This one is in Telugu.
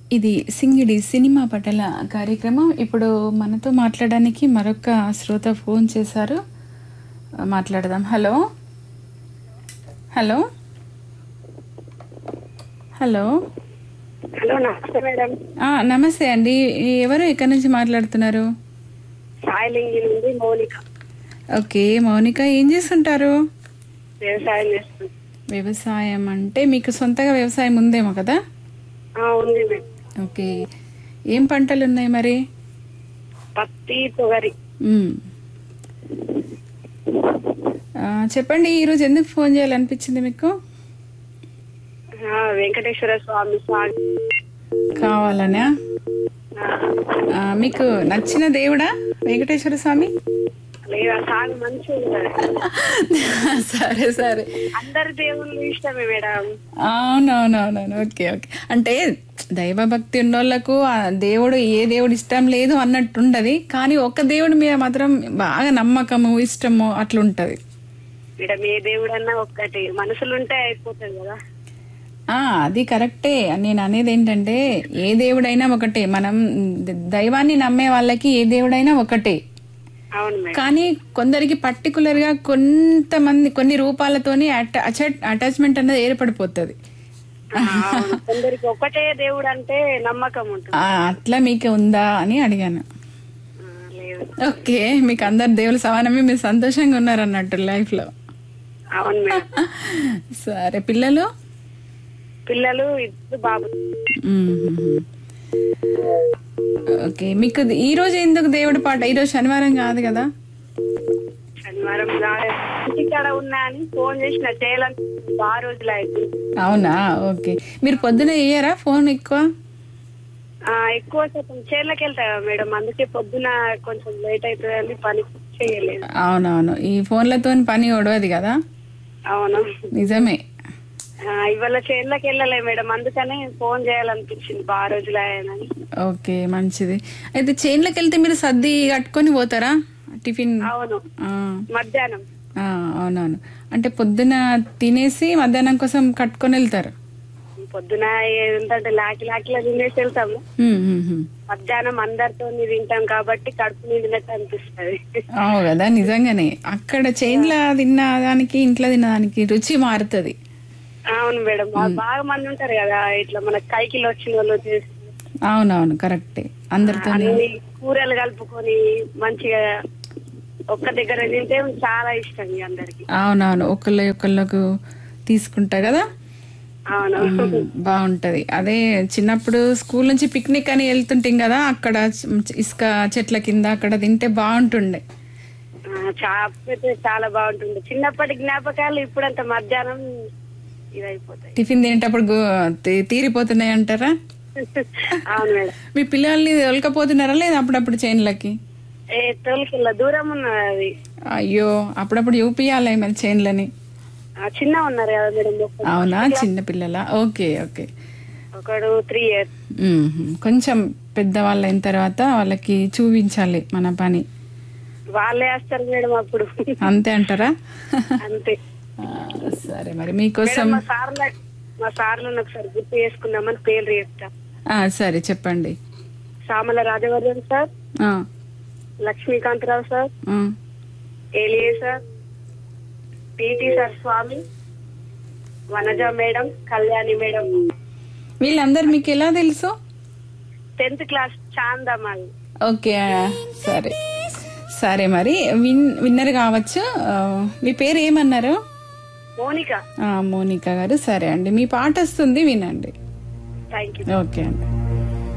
ఇది సింగిడి సినిమా పటల కార్యక్రమం ఇప్పుడు మనతో మాట్లాడడానికి మరొక శ్రోత ఫోన్ చేశారు మాట్లాడదాం హలో హలో హలో హలో నమస్తే మేడం ఆ, నమస్తే అండి ఎవరు ఎక్కడి నుంచి మాట్లాడుతున్నారు సాయిలింగి నుండి మౌనిక ఓకే మౌనిక ఏం చేస్తుంటారు వ్యవసాయం చేస్తుంది వ్యవసాయం అంటే మీకు సొంతగా వ్యవసాయం ఉందేమో కదా ఆ, ఉంది మేడం ఓకే ఏం పంటలు ఉన్నాయి మరి పత్తి తొగరి మ్మ్. ఆ, చెప్పండి ఈరోజు ఎందుకు ఫోన్ చేయాలనిపించింది మీకు ఆ, వెంకటేశ్వర స్వామి స్వామి కావాలనా ఆ, ఆ, మీకు నచ్చిన దేవుడా వెంకటేశ్వర స్వామి లేదా సాంగ్ మంచిగా ఉంటుంది సరే సరే అందరి దేవుళ్ళు ఇష్టమే మేడం అవునవునవునవును ఓకే ఓకే అంటే దైవభక్తి ఉన్నోళ్ళకు ఆ దేవుడు ఏ దేవుడు ఇష్టం లేదు అన్నట్టు ఉండదు కానీ ఒక దేవుడి మీద మాత్రం బాగా నమ్మకము ఇష్టము అట్లుంటది మేడం ఏ దేవుడు అన్నా ఒక్కటి మనసులుంటే అయిపోతుంది కదా ఆ అది కరెక్టే నేను అనేది ఏంటంటే ఏ దేవుడైనా ఒకటే మనం ద- దైవాన్ని నమ్మే వాళ్ళకి ఏ దేవుడైనా ఒకటే అవును మేడం కానీ కొందరికి పర్టికులర్ గా కొంతమంది కొన్ని రూపాలతోని అటాచ్మెంట్ అనేది ఏర్పడిపోతుంది ఆ, అవును. కొందరికి ఒక్కటే దేవుడు అంటే నమ్మకం ఉంటుంది ఆ, అట్లా మీకు ఉందా అని అడిగాను ఆ, లేదు ఓకే మీకు అందరు దేవులు సమానమే మీరు సంతోషంగా ఉన్నారు అన్నట్టు లైఫ్ లో అవును మేడం సరే పిల్లలు పిల్లలు ఇద్దరు బాబు మ్మ్. ఓకే మీకు ఈ రోజు ఎందుకు దేవుడి పాట ఈ రోజు శనివారం కాదు కదా శనివారం నాడే ఇంటికాడ ఉన్నా అని ఫోన్ చేసిన చేయాలని బాగా రోజులు అయితే అవునా ఓకే మీరు పొద్దున వేయరా ఫోన్ ఎక్కువ ఎక్కువ శాతం చేనులకు వెళ్తా మేడం అందుకే పొద్దున కొంచెం లేట్ అవుతుందని పని చేయలేదు అవునవును ఈ ఫోన్లతో పని ఒడవది కదా అవును నిజమే ఆ, ఇవాళ చేనులకు వెళ్ళలే మేడం అందుకనే ఫోన్ చేయాలనిపించింది బాగా రోజులు అయ్యానని ఓకే మంచిది అయితే చైన్లోకి వెళ్తే మీరు సర్ది కట్టుకొని పోతారా టిఫిన్ అవును ఆ, మధ్యాహ్నం ఆ, అవునవును అంటే పొద్దున తినేసి మధ్యాహ్నం కోసం కట్టుకొని వెళ్తారు పొద్దున ఏంటంటే లాకి లాకిలా తినేసి వెళ్తాము మ్మ్, మ్మ్, మ్మ్. మధ్యాహ్నం అందరితో తింటాం కాబట్టి కడుపు నిండినట్టు అనిపిస్తుంది అవు కదా నిజంగానే అక్కడ చైన్లో తిన్న దానికి ఇంట్లో తిన్న దానికి రుచి మారుతుంది అవును మేడం బా- బాగా మంది ఉంటారు కదా ఇట్లా మన కైకిలు వచ్చిన వాళ్ళు చేసి అవునవును కరెక్టే అందరితో అన్ని కూరలు కలుపుకొని మంచిగా ఒక్క దగ్గర తింటే చాలా ఇష్టం ఇక అందరికి అవునవును ఒకళ్ళ ఒకళ్ళకు తీసుకుంటా కదా అవును మ్మ్, బాగుంటది అదే చిన్నప్పుడు స్కూల్ నుంచి పిక్నిక్ అని వెళ్తుంటాం కదా అక్కడ చ- ఇసుక చెట్ల కింద అక్కడ తింటే బాగుంటుండే ఆ, చా- అయితే చాలా బాగుంటుంది చిన్నప్పటి జ్ఞాపకాలు ఇప్పుడంత మధ్యాహ్నం ఇదైపోతాయి టిఫిన్ తినేటప్పుడు గు- తీ- తీరిపోతున్నాయి అంటారా అవును మేడం మీ పిల్లల్ని తొలకపోతున్నారా లేదా అప్పుడప్పుడు చైన్లకి ఏ తోలికెళ్ళ దూరం ఉన్నది అది అయ్యో అప్పుడప్పుడు చూపియాలి మరి చైన్లని ఆ, చిన్న ఉన్నారు కదా మేడం ఒక- అవునా చిన్న పిల్లల ఓకే ఓకే ఒకడు త్రీ ఇయర్స్ మ్మ్. కొంచెం పెద్దవాళ్ళు అయిన తర్వాత వాళ్ళకి చూపించాలి మన పని వాళ్ళే వేస్తారు మేడం అప్పుడు అంతే అంటారా అంతే ఆ, సరే మరి మీకోసం మేడం మా సార్ల మా సార్లను ఒకసారి గుర్తు చేసుకుందామని పేర్లు చెప్తా ఆ, సరే చెప్పండి సామల రాజవర్ధన్ సార్ ఆ, లక్ష్మీకాంతరావు సార్ ఆ. ఏలియే sir P T sir Swamy Vanaja madam Kalyani madam వీళ్ళందరూ మీకు ఎలా తెలుసు టెన్త్ క్లాస్ చాందమ్మాయి ఓకే ఆ, సరే సరే మరి విన్ విన్నర్ కావచ్చు ఆ, మీ పేరు ఏమన్నారు మోనిక ఆ, మోనికా గారు సరే అండి మీ పాట వస్తుంది వినండి థ్యాంక్ యూ ఓకే అండి